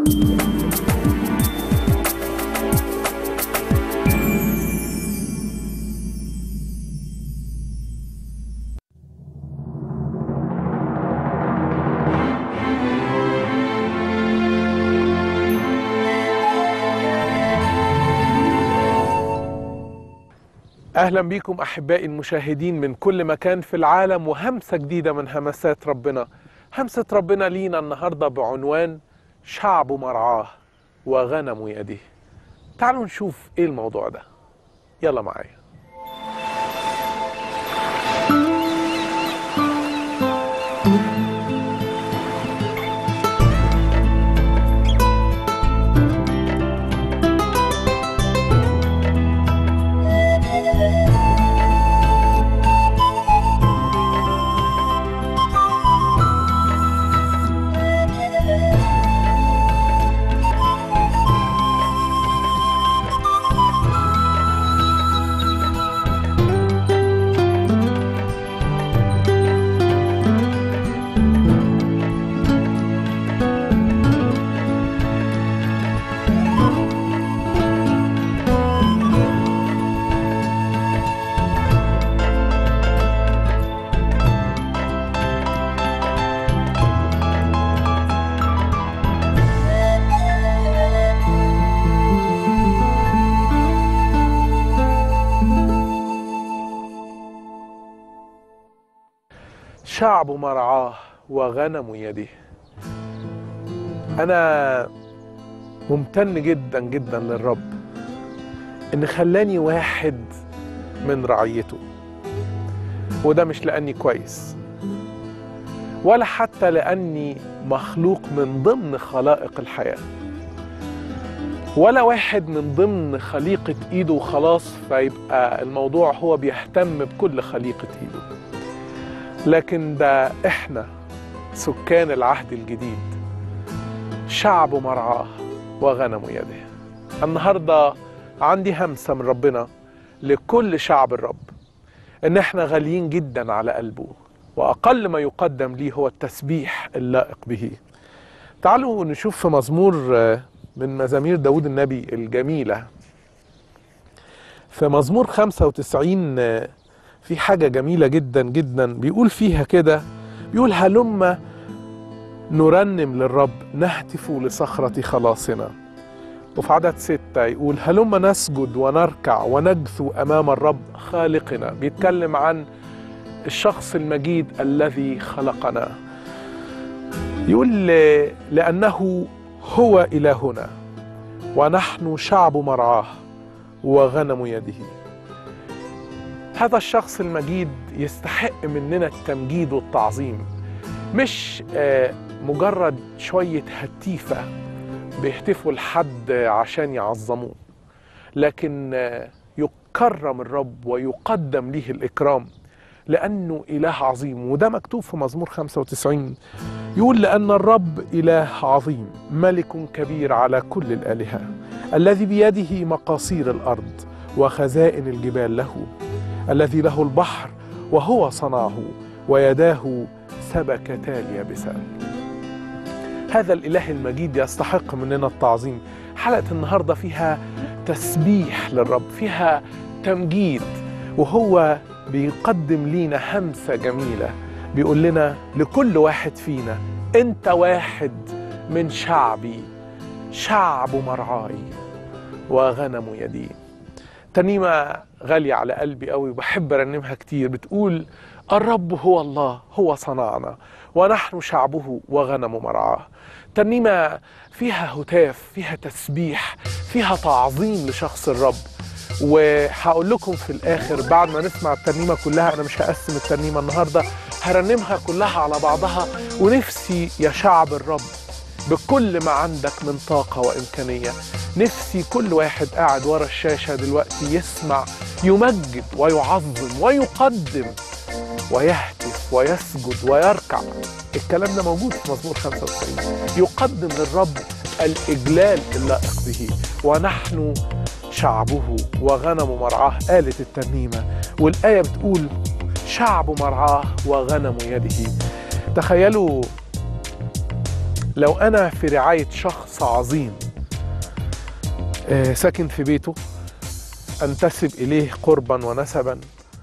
اهلا بيكم احبائي المشاهدين من كل مكان في العالم وهمسه جديده من همسات ربنا همسه ربنا لينا النهارده بعنوان شعب مرعاه وغنم يده تعالوا نشوف ايه الموضوع ده يلا معايا شعب مرعاه وغنم يده انا ممتن جدا جدا للرب ان خلاني واحد من رعيته وده مش لاني كويس ولا حتى لاني مخلوق من ضمن خلائق الحياه ولا واحد من ضمن خليقه ايده وخلاص فيبقى الموضوع هو بيهتم بكل خليقه ايده لكن ده احنا سكان العهد الجديد شعب مرعاه وغنم يده النهارده عندي همسه من ربنا لكل شعب الرب ان احنا غاليين جدا على قلبه واقل ما يقدم ليه هو التسبيح اللائق به تعالوا نشوف في مزمور من مزامير داود النبي الجميله في مزمور 95 في حاجة جميلة جدا جدا بيقول فيها كده بيقول هلم نرنم للرب نهتف لصخرة خلاصنا وفي عدد ستة يقول هلم نسجد ونركع ونجثو أمام الرب خالقنا بيتكلم عن الشخص المجيد الذي خلقنا يقول لأنه هو إلهنا ونحن شعب مرعاه وغنم يده هذا الشخص المجيد يستحق مننا التمجيد والتعظيم مش مجرد شوية هتيفة بيهتفوا لحد عشان يعظموه لكن يكرم الرب ويقدم ليه الإكرام لأنه إله عظيم وده مكتوب في مزمور 95 يقول لأن الرب إله عظيم ملك كبير على كل الآلهة الذي بيده مقاصير الأرض وخزائن الجبال له الذي له البحر وهو صنعه ويداه سبكتا اليابسان هذا الاله المجيد يستحق مننا التعظيم حلقه النهارده فيها تسبيح للرب فيها تمجيد وهو بيقدم لينا همسه جميله بيقول لنا لكل واحد فينا انت واحد من شعبي شعب مرعاي وغنم يدي ترنيمة غالية على قلبي قوي وبحب أرنمها كتير بتقول الرب هو الله هو صنعنا ونحن شعبه وغنم مرعاه ترنيمة فيها هتاف فيها تسبيح فيها تعظيم لشخص الرب وهقول لكم في الآخر بعد ما نسمع الترنيمة كلها أنا مش هقسم الترنيمة النهاردة هرنمها كلها على بعضها ونفسي يا شعب الرب بكل ما عندك من طاقة وإمكانية نفسي كل واحد قاعد ورا الشاشة دلوقتي يسمع يمجد ويعظم ويقدم ويهتف ويسجد ويركع الكلام ده موجود في مزمور 95 يقدم للرب الإجلال اللائق به ونحن شعبه وغنم مرعاه قالت الترنيمة والآية بتقول شعب مرعاه وغنم يده تخيلوا لو انا في رعايه شخص عظيم آه، ساكن في بيته انتسب اليه قربا ونسبا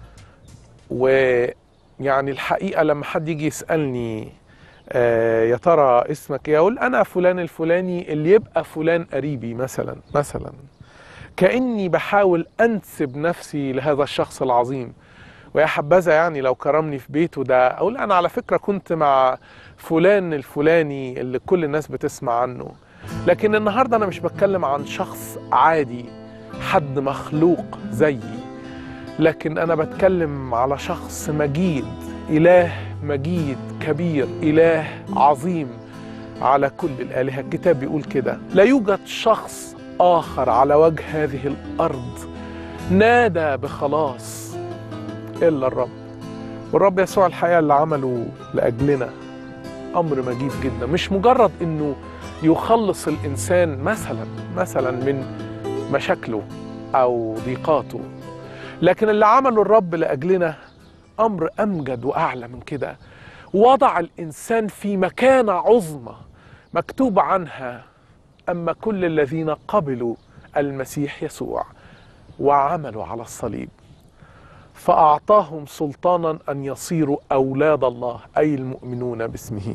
ويعني الحقيقه لما حد يجي يسالني آه، يا ترى اسمك ايه اقول انا فلان الفلاني اللي يبقى فلان قريبي مثلا مثلا كاني بحاول انسب نفسي لهذا الشخص العظيم ويا حبذا يعني لو كرمني في بيته ده اقول انا على فكره كنت مع فلان الفلاني اللي كل الناس بتسمع عنه لكن النهارده انا مش بتكلم عن شخص عادي حد مخلوق زيي لكن انا بتكلم على شخص مجيد اله مجيد كبير اله عظيم على كل الالهه الكتاب بيقول كده لا يوجد شخص اخر على وجه هذه الارض نادى بخلاص الا الرب والرب يسوع الحقيقه اللي عمله لاجلنا امر مجيد جدا مش مجرد انه يخلص الانسان مثلا مثلا من مشاكله او ضيقاته لكن اللي عمله الرب لاجلنا امر امجد واعلى من كده وضع الانسان في مكانه عظمى مكتوب عنها اما كل الذين قبلوا المسيح يسوع وعملوا على الصليب فاعطاهم سلطانا ان يصيروا اولاد الله اي المؤمنون باسمه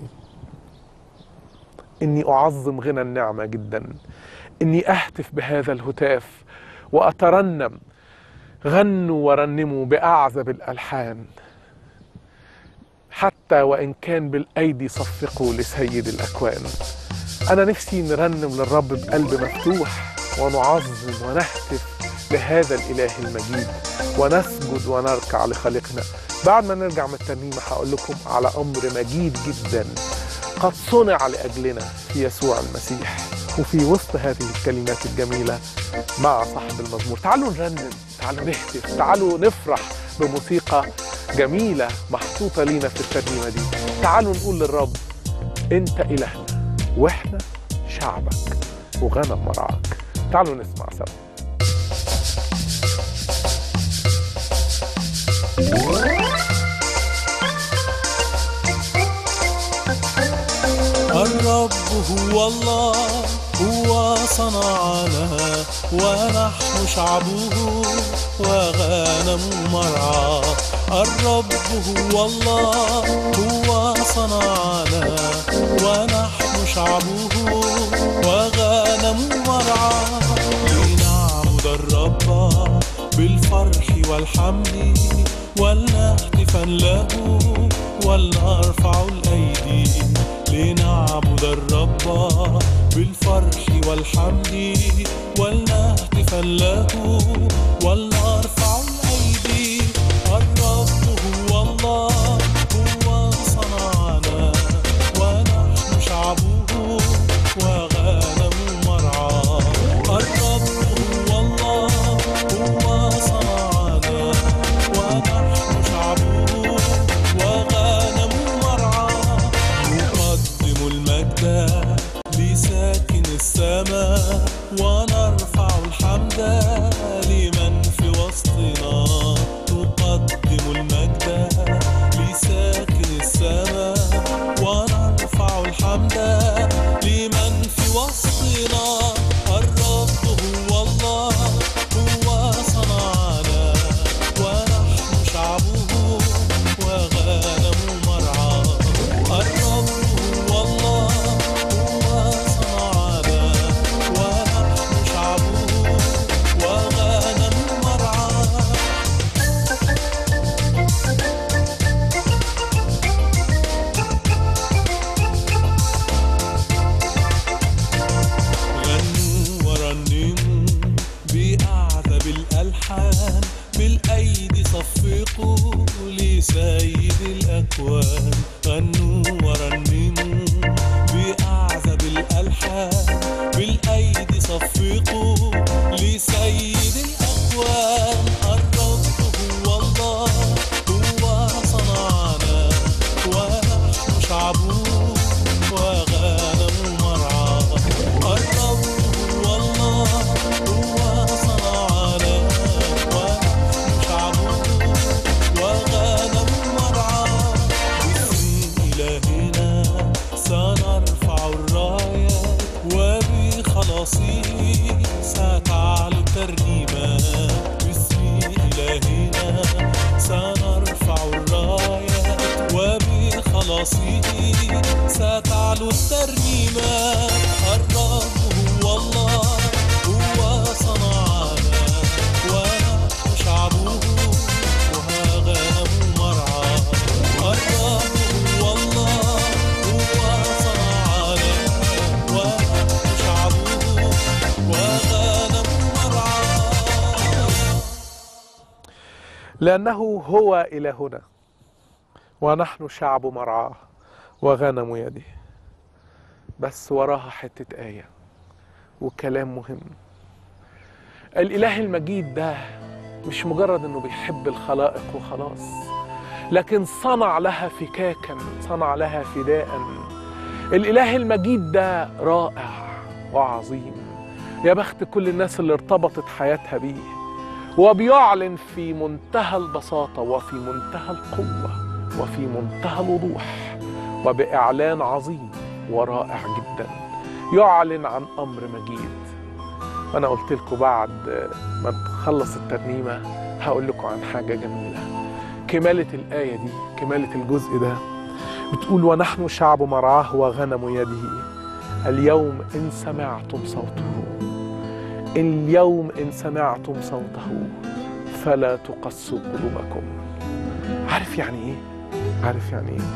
اني اعظم غنى النعمه جدا اني اهتف بهذا الهتاف واترنم غنوا ورنموا باعذب الالحان حتى وان كان بالايدي صفقوا لسيد الاكوان انا نفسي نرنم للرب بقلب مفتوح ونعظم ونهتف لهذا الاله المجيد ونسجد ونركع لخالقنا بعد ما نرجع من الترنيمه هقول لكم على امر مجيد جدا قد صنع لاجلنا في يسوع المسيح وفي وسط هذه الكلمات الجميله مع صاحب المزمور تعالوا نرنم تعالوا نهتف تعالوا نفرح بموسيقى جميله محطوطه لينا في الترنيمه دي تعالوا نقول للرب انت الهنا واحنا شعبك وغنم مرعاك تعالوا نسمع سوا الرب هو الله هو صنعنا ونحن شعبه وغنم مرعى الرب هو الله هو صنعنا ونحن شعبه وغنم مرعى لنعبد الرب بالفرح والحمد ولنهتفا له ولنرفع الأيدي لنعبد الرب بالفرح والحمد ولنهتفا له ولنرفع الأيدي الرب هو الله هو صنعنا ونحن شعبه وغنم مرعى الرب هو الله هو صنعنا ونحن شعبه وغنم مرعى نقدم المجد لساكن السماء ونرفع الحمد لمن في بسيط ستعلو الترنيمة الرب هو الله هو صنعنا ونحن شعبه وها غنم مرعى الرب هو الله هو صنعنا ونحن شعبه وغنم مرعى لأنه هو إلهنا ونحن شعب مرعاه وغنم يده بس وراها حتة آية وكلام مهم الإله المجيد ده مش مجرد إنه بيحب الخلائق وخلاص لكن صنع لها فكاكا صنع لها فداء الإله المجيد ده رائع وعظيم يا بخت كل الناس اللي ارتبطت حياتها بيه وبيعلن في منتهى البساطة وفي منتهى القوة وفي منتهى الوضوح وبإعلان عظيم ورائع جدا يعلن عن أمر مجيد وأنا قلت لكم بعد ما تخلص الترنيمة هقول لكم عن حاجة جميلة كمالة الآية دي كمالة الجزء ده بتقول ونحن شعب مرعاه وغنم يده اليوم إن سمعتم صوته اليوم إن سمعتم صوته فلا تقسوا قلوبكم عارف يعني إيه؟ عارف يعني إيه؟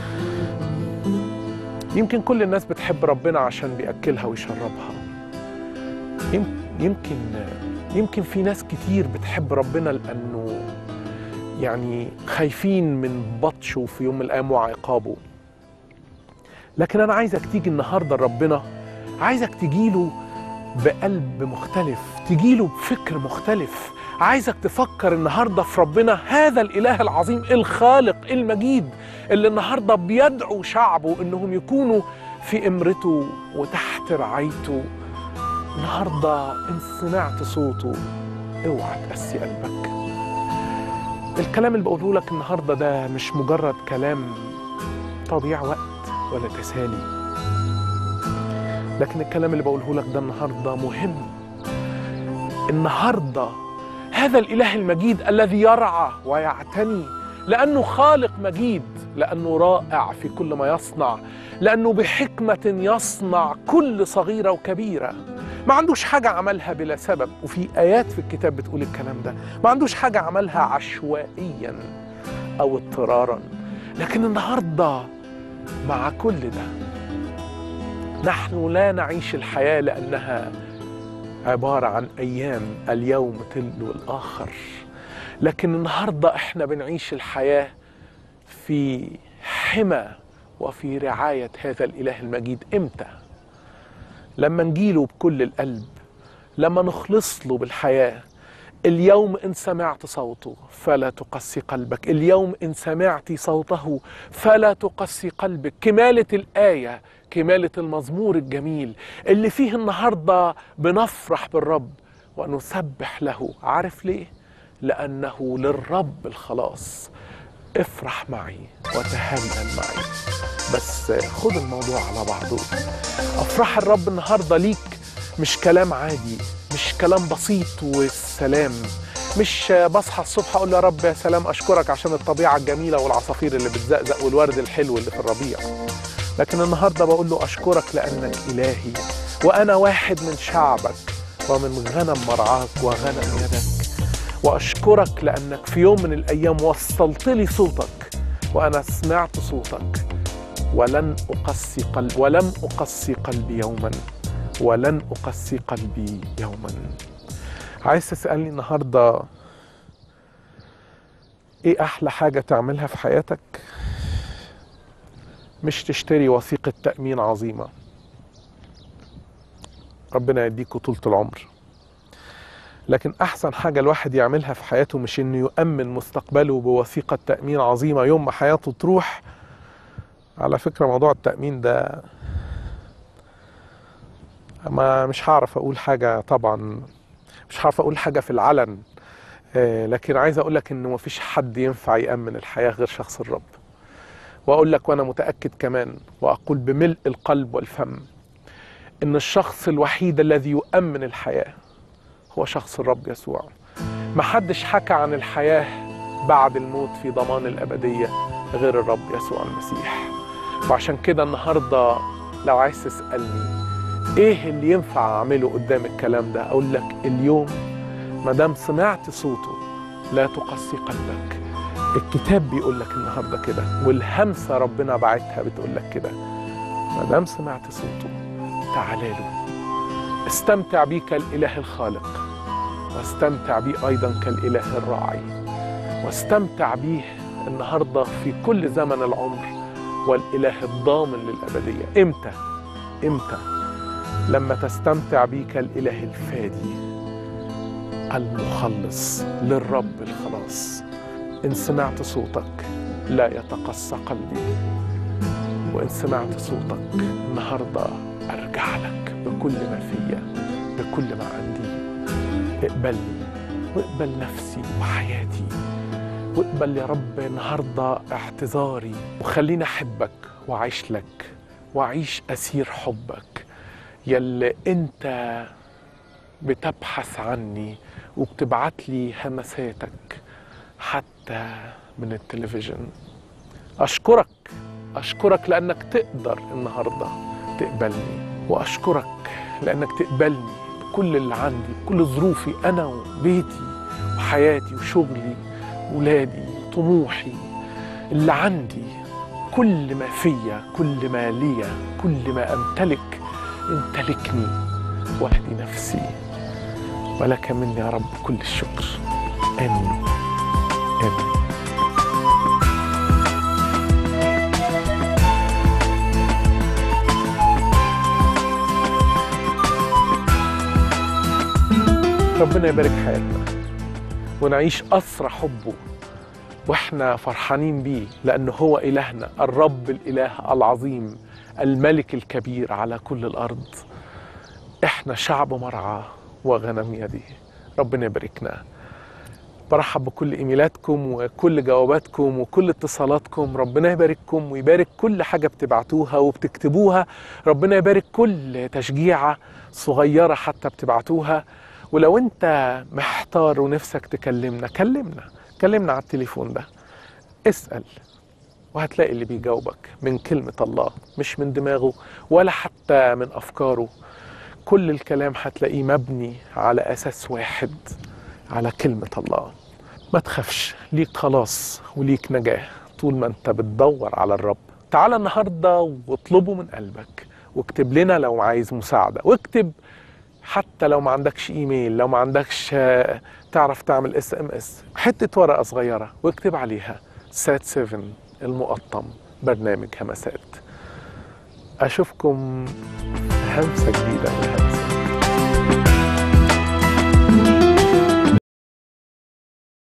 يمكن كل الناس بتحب ربنا عشان بيأكلها ويشربها يم- يمكن يمكن في ناس كتير بتحب ربنا لأنه يعني خايفين من بطشه في يوم من الأيام وعقابه لكن أنا عايزك تيجي النهاردة لربنا عايزك تجيله بقلب مختلف تجيله بفكر مختلف عايزك تفكر النهارده في ربنا هذا الاله العظيم الخالق المجيد اللي النهارده بيدعو شعبه انهم يكونوا في امرته وتحت رعايته النهارده ان سمعت صوته اوعى تقسي قلبك الكلام اللي بقوله لك النهارده ده مش مجرد كلام تضييع وقت ولا تسالي لكن الكلام اللي بقوله لك ده النهارده مهم النهارده هذا الاله المجيد الذي يرعى ويعتني لانه خالق مجيد لانه رائع في كل ما يصنع لانه بحكمه يصنع كل صغيره وكبيره ما عندوش حاجه عملها بلا سبب وفي ايات في الكتاب بتقول الكلام ده ما عندوش حاجه عملها عشوائيا او اضطرارا لكن النهارده مع كل ده نحن لا نعيش الحياة لأنها عبارة عن أيام اليوم تلو الآخر لكن النهاردة إحنا بنعيش الحياة في حمى وفي رعاية هذا الإله المجيد إمتى؟ لما نجيله بكل القلب لما نخلص له بالحياة اليوم إن سمعت صوته فلا تقسي قلبك اليوم إن سمعت صوته فلا تقسي قلبك كمالة الآية كمالة المزمور الجميل اللي فيه النهاردة بنفرح بالرب ونسبح له عارف ليه؟ لأنه للرب الخلاص افرح معي وتهلل معي بس خد الموضوع على بعضه افراح الرب النهارده ليك مش كلام عادي مش كلام بسيط والسلام مش بصحى الصبح اقول يا رب يا سلام اشكرك عشان الطبيعه الجميله والعصافير اللي بتزقزق والورد الحلو اللي في الربيع لكن النهارده بقول له اشكرك لانك الهي وانا واحد من شعبك ومن غنم مرعاك وغنم يدك واشكرك لانك في يوم من الايام وصلت لي صوتك وانا سمعت صوتك ولن اقسي قلب ولم اقسي قلبي يوما ولن اقسي قلبي يوما عايز تسالني النهارده ايه احلى حاجه تعملها في حياتك مش تشتري وثيقه تامين عظيمه ربنا يديكوا طولة العمر لكن أحسن حاجة الواحد يعملها في حياته مش إنه يؤمن مستقبله بوثيقة تأمين عظيمة يوم ما حياته تروح على فكرة موضوع التأمين ده ما مش هعرف أقول حاجة طبعا مش هعرف أقول حاجة في العلن آه، لكن عايز أقول لك إنه مفيش حد ينفع يأمن الحياة غير شخص الرب وأقول لك وأنا متأكد كمان وأقول بملء القلب والفم إن الشخص الوحيد الذي يؤمن الحياة هو شخص الرب يسوع محدش حكى عن الحياة بعد الموت في ضمان الأبدية غير الرب يسوع المسيح وعشان كده النهارده لو عايز تسالني ايه اللي ينفع اعمله قدام الكلام ده اقول لك اليوم ما دام سمعت صوته لا تقسي قلبك الكتاب بيقول لك النهارده كده والهمسه ربنا بعتها بتقول لك كده ما دام سمعت صوته تعالى له استمتع بيه كالاله الخالق واستمتع بيه ايضا كالاله الراعي واستمتع بيه النهارده في كل زمن العمر والاله الضامن للابديه امتى امتى لما تستمتع بيه كالاله الفادي المخلص للرب الخلاص ان سمعت صوتك لا يتقسى قلبي وان سمعت صوتك النهارده ارجع لك بكل ما فيا بكل ما عندي اقبلني واقبل نفسي وحياتي واقبل يا رب النهارده اعتذاري وخليني احبك واعيش لك واعيش اسير حبك يلي انت بتبحث عني وبتبعت لي همساتك حتى من التلفزيون اشكرك اشكرك لانك تقدر النهارده تقبلني واشكرك لانك تقبلني بكل اللي عندي بكل ظروفي انا وبيتي وحياتي وشغلي ولادي طموحي اللي عندي كل ما فيا كل ما ليا كل ما امتلك امتلكني واهدي نفسي ولك مني يا رب كل الشكر امين امين ربنا يبارك حياتنا ونعيش أسرى حبه واحنا فرحانين بيه لأنه هو إلهنا الرب الإله العظيم الملك الكبير على كل الأرض احنا شعب مرعى وغنم يدي ربنا يباركنا برحب بكل ايميلاتكم وكل جواباتكم وكل اتصالاتكم ربنا يبارككم ويبارك كل حاجة بتبعتوها وبتكتبوها ربنا يبارك كل تشجيعة صغيرة حتى بتبعتوها ولو انت محتار ونفسك تكلمنا كلمنا كلمنا على التليفون ده اسأل وهتلاقي اللي بيجاوبك من كلمة الله مش من دماغه ولا حتى من أفكاره كل الكلام هتلاقيه مبني على أساس واحد على كلمة الله ما تخافش ليك خلاص وليك نجاة طول ما انت بتدور على الرب تعال النهاردة واطلبه من قلبك واكتب لنا لو عايز مساعدة واكتب حتى لو ما عندكش ايميل لو ما عندكش آه، تعرف تعمل اس ام اس حتة ورقة صغيرة واكتب عليها سات 7 المقطم برنامج همسات اشوفكم همسة جديدة من همسات